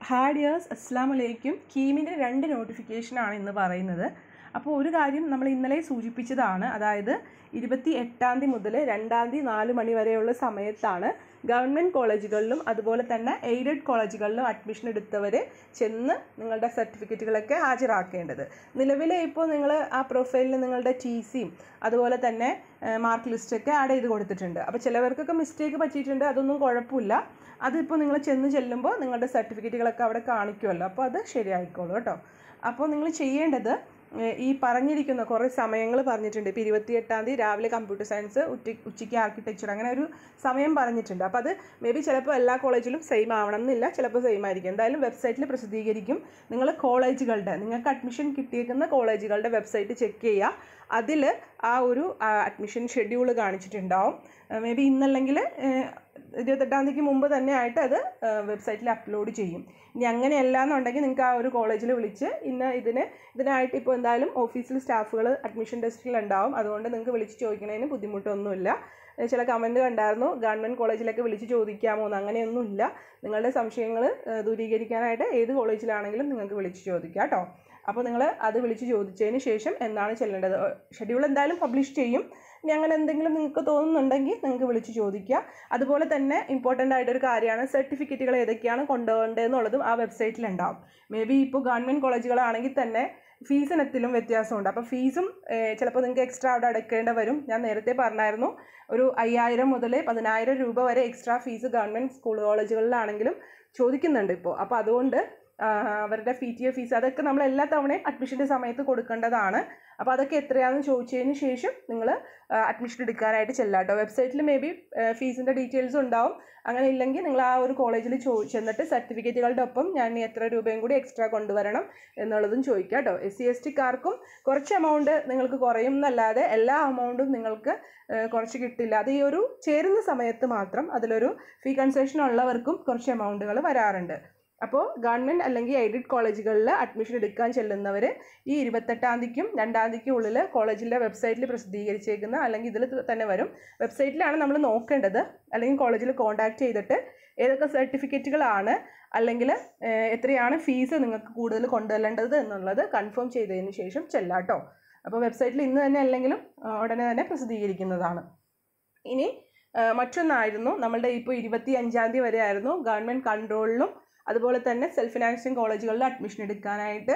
hi dears അസ്സാം വലൈക്കും കീമിൻ്റെ രണ്ട് നോട്ടിഫിക്കേഷനാണ് ഇന്ന് പറയുന്നത് അപ്പോൾ ഒരു കാര്യം നമ്മൾ ഇന്നലെ സൂചിപ്പിച്ചതാണ് അതായത് ഇരുപത്തി എട്ടാം തീയതി മുതൽ രണ്ടാം തീയതി നാല് മണി വരെയുള്ള സമയത്താണ് ഗവൺമെൻറ് കോളേജുകളിലും അതുപോലെ തന്നെ എയ്ഡഡ് കോളേജുകളിലും അഡ്മിഷൻ എടുത്തവർ ചെന്ന് നിങ്ങളുടെ സർട്ടിഫിക്കറ്റുകളൊക്കെ ഹാജരാക്കേണ്ടത് നിലവിലെ ഇപ്പോൾ നിങ്ങൾ ആ പ്രൊഫൈലിൽ നിങ്ങളുടെ ടി സിയും അതുപോലെ തന്നെ മാർക്ക് ലിസ്റ്റൊക്കെ ആഡ് ചെയ്ത് കൊടുത്തിട്ടുണ്ട് അപ്പോൾ ചിലവർക്കൊക്കെ മിസ്റ്റേക്ക് പറ്റിയിട്ടുണ്ട് അതൊന്നും കുഴപ്പമില്ല അതിപ്പോൾ നിങ്ങൾ ചെന്ന് ചെല്ലുമ്പോൾ നിങ്ങളുടെ സർട്ടിഫിക്കറ്റുകളൊക്കെ അവിടെ കാണിക്കുമല്ലോ അപ്പോൾ അത് ശരിയായിക്കോളൂ കേട്ടോ അപ്പോൾ നിങ്ങൾ ചെയ്യേണ്ടത് ഏഹ് ഈ പറഞ്ഞിരിക്കുന്ന കുറേ സമയങ്ങൾ പറഞ്ഞിട്ടുണ്ട് ഇപ്പോൾ ഇരുപത്തിയെട്ടാം തീയതി രാവിലെ കമ്പ്യൂട്ടർ സയൻസ് ഉച്ച ഉച്ചയ്ക്ക് ആർക്കിടെക്ചർ അങ്ങനെ ഒരു സമയം പറഞ്ഞിട്ടുണ്ട് അപ്പോൾ അത് മേ ബി ചിലപ്പോൾ എല്ലാ കോളേജിലും സെയിം ആവണം എന്നില്ല ചിലപ്പോൾ സെയിം ആയിരിക്കും എന്തായാലും വെബ്സൈറ്റിൽ പ്രസിദ്ധീകരിക്കും നിങ്ങൾ കോളേജുകളുടെ നിങ്ങൾക്ക് അഡ്മിഷൻ കിട്ടിയേക്കുന്ന കോളേജുകളുടെ വെബ്സൈറ്റ് ചെക്ക് ചെയ്യുക അതിൽ ആ ഒരു അഡ്മിഷൻ ഷെഡ്യൂൾ കാണിച്ചിട്ടുണ്ടാവും മേ ബി ഇന്നല്ലെങ്കിൽ ഇരുപത്തെട്ടാം തീയതിക്ക് മുമ്പ് തന്നെ ആയിട്ട് അത് വെബ്സൈറ്റിൽ അപ്ലോഡ് ചെയ്യും ഇനി അങ്ങനെയല്ല എന്നുണ്ടെങ്കിൽ നിങ്ങൾക്ക് ആ ഒരു കോളേജിൽ വിളിച്ച് ഇന്ന ഇതിന് ഇതിനായിട്ട് ഇപ്പോൾ എന്തായാലും ഓഫീസിൽ സ്റ്റാഫുകൾ അഡ്മിഷൻ ടെസ്റ്റിൽ ഉണ്ടാവും അതുകൊണ്ട് നിങ്ങൾക്ക് വിളിച്ച് ചോദിക്കുന്നതിന് ബുദ്ധിമുട്ടൊന്നുമില്ല ഏഹ് ചില കമൻറ്റ് കണ്ടായിരുന്നു ഗവൺമെൻറ് കോളേജിലൊക്കെ വിളിച്ച് ചോദിക്കാമോ എന്ന് അങ്ങനെയൊന്നുമില്ല നിങ്ങളുടെ സംശയങ്ങൾ ദൂരീകരിക്കാനായിട്ട് ഏത് കോളേജിലാണെങ്കിലും നിങ്ങൾക്ക് വിളിച്ച് ചോദിക്കാം കേട്ടോ അപ്പോൾ നിങ്ങൾ അത് വിളിച്ച് ചോദിച്ചതിന് ശേഷം എന്നാണ് ചെല്ലേണ്ടത് ഷെഡ്യൂൾ എന്തായാലും പബ്ലിഷ് ചെയ്യും ഇനി അങ്ങനെ എന്തെങ്കിലും നിങ്ങൾക്ക് തോന്നുന്നുണ്ടെങ്കിൽ നിങ്ങൾക്ക് വിളിച്ച് ചോദിക്കുക അതുപോലെ തന്നെ ഇമ്പോർട്ടൻ്റ് ആയിട്ടൊരു കാര്യമാണ് സർട്ടിഫിക്കറ്റുകൾ ഏതൊക്കെയാണ് കൊണ്ടുപോകേണ്ടതെന്നുള്ളതും ആ വെബ്സൈറ്റിൽ ഉണ്ടാവും മേ ബി ഇപ്പോൾ ഗവൺമെൻറ് കോളേജുകളാണെങ്കിൽ തന്നെ ഫീസിനത്തിലും വ്യത്യാസമുണ്ട് അപ്പോൾ ഫീസും ചിലപ്പോൾ നിങ്ങൾക്ക് എക്സ്ട്രാ അവിടെ അടയ്ക്കേണ്ട വരും ഞാൻ നേരത്തെ പറഞ്ഞായിരുന്നു ഒരു അയ്യായിരം മുതൽ പതിനായിരം രൂപ വരെ എക്സ്ട്രാ ഫീസ് ഗവൺമെൻറ് സ്കൂൾ കോളേജുകളിലാണെങ്കിലും ചോദിക്കുന്നുണ്ട് ഇപ്പോൾ അപ്പോൾ അതുകൊണ്ട് അവരുടെ പി ടി എ ഫീസ് അതൊക്കെ നമ്മൾ എല്ലാ തവണയും അഡ്മിഷൻ്റെ സമയത്ത് കൊടുക്കേണ്ടതാണ് അപ്പോൾ അതൊക്കെ എത്രയാണെന്ന് ചോദിച്ചതിന് ശേഷം നിങ്ങൾ അഡ്മിഷൻ എടുക്കാനായിട്ട് ചെല്ലാട്ടോ വെബ്സൈറ്റിൽ മേ ബി ഫീസിൻ്റെ ഡീറ്റെയിൽസ് ഉണ്ടാവും അങ്ങനെ ഇല്ലെങ്കിൽ നിങ്ങൾ ആ ഒരു കോളേജിൽ ചോ ചെന്നിട്ട് സർട്ടിഫിക്കറ്റുകളുടെ ഒപ്പം ഞാൻ ഇനി എത്ര രൂപയും കൂടി എക്സ്ട്രാ കൊണ്ടുവരണം എന്നുള്ളതും ചോദിക്കുക കേട്ടോ എസ് സി എസ് ടിക്കാർക്കും കുറച്ച് എമൗണ്ട് നിങ്ങൾക്ക് കുറയും എന്നല്ലാതെ എല്ലാ എമൗണ്ടും നിങ്ങൾക്ക് കുറച്ച് കിട്ടില്ല അത് ഈ ഒരു ചേരുന്ന സമയത്ത് മാത്രം അതിലൊരു ഫീ കൺസെഷൻ ഉള്ളവർക്കും കുറച്ച് എമൗണ്ടുകൾ വരാറുണ്ട് അപ്പോൾ ഗവൺമെൻറ് അല്ലെങ്കിൽ എയ്ഡഡ് കോളേജുകളിൽ അഡ്മിഷൻ എടുക്കാൻ ചെല്ലുന്നവർ ഈ ഇരുപത്തെട്ടാം തീയതിക്കും രണ്ടാം തീയതിക്കും ഉള്ളിൽ കോളേജിൻ്റെ വെബ്സൈറ്റിൽ പ്രസിദ്ധീകരിച്ചേക്കുന്ന അല്ലെങ്കിൽ ഇതിൽ തന്നെ വരും വെബ്സൈറ്റിലാണ് നമ്മൾ നോക്കേണ്ടത് അല്ലെങ്കിൽ കോളേജിൽ കോൺടാക്ട് ചെയ്തിട്ട് ഏതൊക്കെ സർട്ടിഫിക്കറ്റുകളാണ് അല്ലെങ്കിൽ എത്രയാണ് ഫീസ് നിങ്ങൾക്ക് കൂടുതൽ കൊണ്ടുവരേണ്ടത് എന്നുള്ളത് കൺഫേം ചെയ്തതിന് ശേഷം ചെല്ലാട്ടോ അപ്പോൾ വെബ്സൈറ്റിൽ ഇന്ന് തന്നെ അല്ലെങ്കിലും ഉടനെ തന്നെ പ്രസിദ്ധീകരിക്കുന്നതാണ് ഇനി മറ്റൊന്നായിരുന്നു നമ്മളുടെ ഇപ്പോൾ ഇരുപത്തി അഞ്ചാം തീയതി വരെ ആയിരുന്നു ഗവൺമെൻറ് കൺട്രോളിലും അതുപോലെ തന്നെ സെൽഫ് ഫിനാൻസിങ് കോളേജുകളിൽ അഡ്മിഷൻ എടുക്കാനായിട്ട്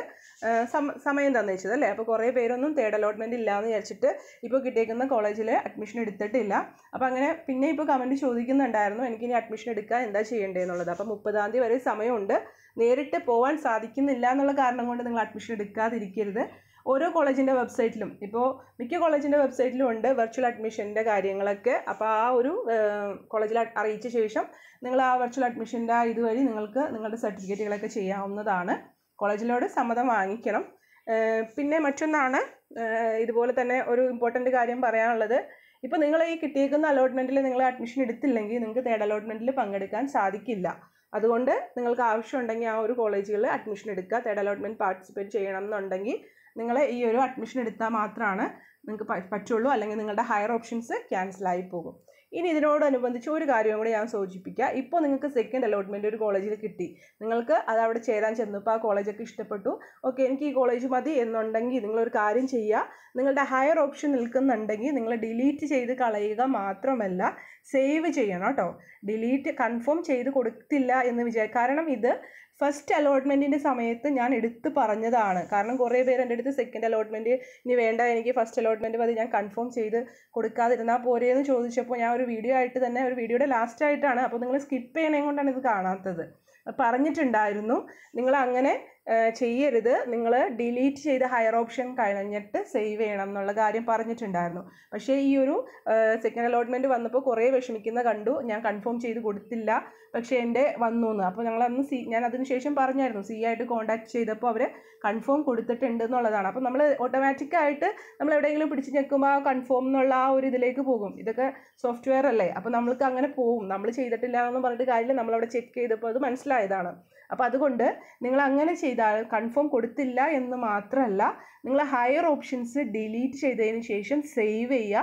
സമയം തന്നേച്ചത് അല്ലേ അപ്പോൾ കുറേ പേരൊന്നും തേർഡ് അലോട്ട്മെൻറ്റ് ഇല്ല എന്ന് വിചാരിച്ചിട്ട് ഇപ്പോൾ കിട്ടിയേക്കുന്ന കോളേജിൽ അഡ്മിഷൻ എടുത്തിട്ടില്ല അപ്പോൾ അങ്ങനെ പിന്നെ ഇപ്പോൾ കമൻറ്റ് ചോദിക്കുന്നുണ്ടായിരുന്നു എനിക്കിനി അഡ്മിഷൻ എടുക്കാൻ എന്താ ചെയ്യേണ്ടതെന്നുള്ളത് അപ്പോൾ മുപ്പതാം തീയതി വരെ സമയമുണ്ട് നേരിട്ട് പോകാൻ സാധിക്കുന്നില്ല എന്നുള്ള കാരണം കൊണ്ട് നിങ്ങൾ അഡ്മിഷൻ എടുക്കാതിരിക്കരുത് ഓരോ കോളേജിൻ്റെ വെബ്സൈറ്റിലും ഇപ്പോൾ മിക്ക കോളേജിൻ്റെ വെബ്സൈറ്റിലും ഉണ്ട് വെർച്വൽ അഡ്മിഷൻ്റെ കാര്യങ്ങളൊക്കെ അപ്പോൾ ആ ഒരു കോളേജിൽ അറിയിച്ച ശേഷം നിങ്ങൾ ആ വെർച്വൽ അഡ്മിഷൻ്റെ ആ ഇതുവഴി നിങ്ങൾക്ക് നിങ്ങളുടെ സർട്ടിഫിക്കറ്റുകളൊക്കെ ചെയ്യാവുന്നതാണ് കോളേജിലോട് സമ്മതം വാങ്ങിക്കണം പിന്നെ മറ്റൊന്നാണ് ഇതുപോലെ തന്നെ ഒരു ഇമ്പോർട്ടൻ്റ് കാര്യം പറയാനുള്ളത് ഇപ്പോൾ നിങ്ങൾ ഈ കിട്ടിയേക്കുന്ന അലോട്ട്മെൻറ്റിൽ നിങ്ങൾ അഡ്മിഷൻ എടുത്തില്ലെങ്കിൽ നിങ്ങൾക്ക് തേർഡ് അലോട്ട്മെൻറ്റിൽ പങ്കെടുക്കാൻ സാധിക്കില്ല അതുകൊണ്ട് നിങ്ങൾക്ക് ആവശ്യമുണ്ടെങ്കിൽ ആ ഒരു കോളേജുകളിൽ അഡ്മിഷൻ എടുക്കുക തേർഡ് അലോട്ട്മെൻറ്റ് പാർട്ടിസിപ്പേറ്റ് ചെയ്യണം എന്നുണ്ടെങ്കിൽ നിങ്ങൾ ഈ ഒരു അഡ്മിഷൻ എടുത്താൽ മാത്രമാണ് നിങ്ങൾക്ക് പറ്റുള്ളൂ അല്ലെങ്കിൽ നിങ്ങളുടെ ഹയർ ഓപ്ഷൻസ് ക്യാൻസലായി പോകും ഇനി ഇതിനോടനുബന്ധിച്ച് ഒരു കാര്യം കൂടി ഞാൻ സൂചിപ്പിക്കുക ഇപ്പോൾ നിങ്ങൾക്ക് സെക്കൻഡ് അലോട്ട്മെൻറ്റ് ഒരു കോളേജിൽ കിട്ടി നിങ്ങൾക്ക് അത് അവിടെ ചേരാൻ ചെന്നപ്പോൾ ആ കോളേജൊക്കെ ഇഷ്ടപ്പെട്ടു ഓക്കെ എനിക്ക് ഈ കോളേജ് മതി എന്നുണ്ടെങ്കിൽ നിങ്ങളൊരു കാര്യം ചെയ്യുക നിങ്ങളുടെ ഹയർ ഓപ്ഷൻ നിൽക്കുന്നുണ്ടെങ്കിൽ നിങ്ങൾ ഡിലീറ്റ് ചെയ്ത് കളയുക മാത്രമല്ല സേവ് ചെയ്യണം കേട്ടോ ഡിലീറ്റ് കൺഫേം ചെയ്ത് കൊടുത്തില്ല എന്ന് വിചാരിക്കുക കാരണം ഇത് ഫസ്റ്റ് അലോട്ട്മെൻറ്റിൻ്റെ സമയത്ത് ഞാൻ എടുത്ത് പറഞ്ഞതാണ് കാരണം കുറേ പേര് എൻ്റെ അടുത്ത് സെക്കൻഡ് അലോട്ട്മെൻറ്റ് ഇനി വേണ്ട എനിക്ക് ഫസ്റ്റ് അലോട്ട്മെൻറ്റ് മതി ഞാൻ കൺഫേം ചെയ്ത് കൊടുക്കാതിരുന്നാൽ പോരെ എന്ന് ചോദിച്ചപ്പോൾ ഞാൻ ഒരു വീഡിയോ ആയിട്ട് തന്നെ ഒരു വീഡിയോയുടെ ലാസ്റ്റ് ആയിട്ടാണ് അപ്പോൾ നിങ്ങൾ സ്കിപ്പ് ചെയ്യണേ കൊണ്ടാണ് ഇത് കാണാത്തത് പറഞ്ഞിട്ടുണ്ടായിരുന്നു നിങ്ങൾ അങ്ങനെ ചെയ്യരുത് നിങ്ങൾ ഡിലീറ്റ് ചെയ്ത ഹയർ ഓപ്ഷൻ കഴിഞ്ഞിട്ട് സേവ് ചെയ്യണം എന്നുള്ള കാര്യം പറഞ്ഞിട്ടുണ്ടായിരുന്നു പക്ഷേ ഈ ഒരു സെക്കൻഡ് അലോട്ട്മെൻറ്റ് വന്നപ്പോൾ കുറേ വിഷമിക്കുന്ന കണ്ടു ഞാൻ കൺഫേം ചെയ്ത് കൊടുത്തില്ല പക്ഷേ എൻ്റെ വന്നു എന്ന് അപ്പോൾ ഞങ്ങൾ അന്ന് സി ഞാൻ അതിന് ശേഷം പറഞ്ഞായിരുന്നു സി ആയിട്ട് കോൺടാക്ട് ചെയ്തപ്പോൾ അവർ കൺഫേം കൊടുത്തിട്ടുണ്ട് എന്നുള്ളതാണ് അപ്പോൾ നമ്മൾ ഓട്ടോമാറ്റിക്കായിട്ട് നമ്മൾ എവിടെയെങ്കിലും പിടിച്ച് ഞെക്കുമ്പോൾ ആ കൺഫേം എന്നുള്ള ആ ഒരു ഇതിലേക്ക് പോകും ഇതൊക്കെ സോഫ്റ്റ്വെയർ അല്ലേ അപ്പോൾ നമ്മൾക്ക് അങ്ങനെ പോകും നമ്മൾ ചെയ്തിട്ടില്ല എന്ന് പറഞ്ഞിട്ട് കാര്യമില്ല നമ്മളവിടെ ചെക്ക് ചെയ്തപ്പോൾ അത് മനസ്സിലായതാണ് അപ്പോൾ അതുകൊണ്ട് നിങ്ങൾ അങ്ങനെ ചെയ്താൽ കൺഫേം കൊടുത്തില്ല എന്ന് മാത്രമല്ല നിങ്ങൾ ഹയർ ഓപ്ഷൻസ് ഡിലീറ്റ് ചെയ്തതിന് ശേഷം സേവ് ചെയ്യുക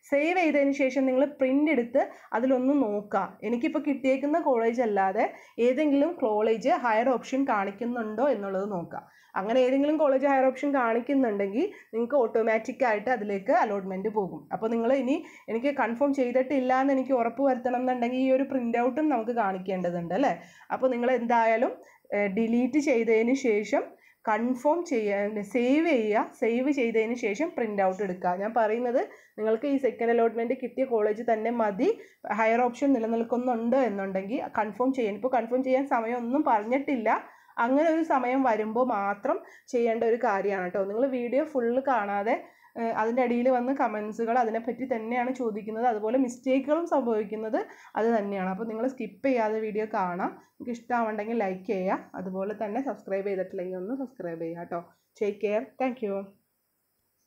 സേവ് ചെയ്തതിന് ശേഷം നിങ്ങൾ പ്രിൻ്റ് എടുത്ത് അതിലൊന്ന് നോക്കുക എനിക്കിപ്പോൾ കിട്ടിയേക്കുന്ന കോളേജ് അല്ലാതെ ഏതെങ്കിലും കോളേജ് ഹയർ ഓപ്ഷൻ കാണിക്കുന്നുണ്ടോ എന്നുള്ളത് നോക്കുക അങ്ങനെ ഏതെങ്കിലും കോളേജ് ഹയർ ഓപ്ഷൻ കാണിക്കുന്നുണ്ടെങ്കിൽ നിങ്ങൾക്ക് ഓട്ടോമാറ്റിക്കായിട്ട് അതിലേക്ക് അലോട്ട്മെൻറ്റ് പോകും അപ്പോൾ നിങ്ങൾ ഇനി എനിക്ക് കൺഫേം ചെയ്തിട്ടില്ല എന്ന് എനിക്ക് ഉറപ്പ് വരുത്തണം എന്നുണ്ടെങ്കിൽ ഈ ഒരു പ്രിൻ്റ് ഔട്ടും നമുക്ക് കാണിക്കേണ്ടതുണ്ട് അല്ലേ അപ്പോൾ നിങ്ങൾ എന്തായാലും ഡിലീറ്റ് ചെയ്തതിന് ശേഷം കൺഫേം ചെയ്യാൻ സേവ് ചെയ്യുക സേവ് ചെയ്തതിന് ശേഷം പ്രിൻ്റ് ഔട്ട് എടുക്കുക ഞാൻ പറയുന്നത് നിങ്ങൾക്ക് ഈ സെക്കൻഡ് അലോട്ട്മെൻറ്റ് കിട്ടിയ കോളേജ് തന്നെ മതി ഹയർ ഓപ്ഷൻ നിലനിൽക്കുന്നുണ്ട് എന്നുണ്ടെങ്കിൽ കൺഫേം ചെയ്യാൻ ഇപ്പോൾ കൺഫേം ചെയ്യാൻ സമയമൊന്നും പറഞ്ഞിട്ടില്ല അങ്ങനെ ഒരു സമയം വരുമ്പോൾ മാത്രം ചെയ്യേണ്ട ഒരു കാര്യമാണ് കേട്ടോ നിങ്ങൾ വീഡിയോ ഫുള്ള് കാണാതെ ഏഹ് അതിൻ്റെ അടിയിൽ വന്ന് കമൻസുകൾ അതിനെപ്പറ്റി തന്നെയാണ് ചോദിക്കുന്നത് അതുപോലെ മിസ്റ്റേക്കുകളും സംഭവിക്കുന്നത് അത് തന്നെയാണ് അപ്പോൾ നിങ്ങൾ സ്കിപ്പ് ചെയ്യാതെ വീഡിയോ കാണാം നിങ്ങൾക്ക് ഇഷ്ടമാവുണ്ടെങ്കിൽ ലൈക്ക് ചെയ്യുക അതുപോലെ തന്നെ സബ്സ്ക്രൈബ് ചെയ്തിട്ടില്ലെങ്കിൽ ഒന്ന് സബ്സ്ക്രൈബ് ചെയ്യുക കേട്ടോ ടേക്ക് കെയർ താങ്ക്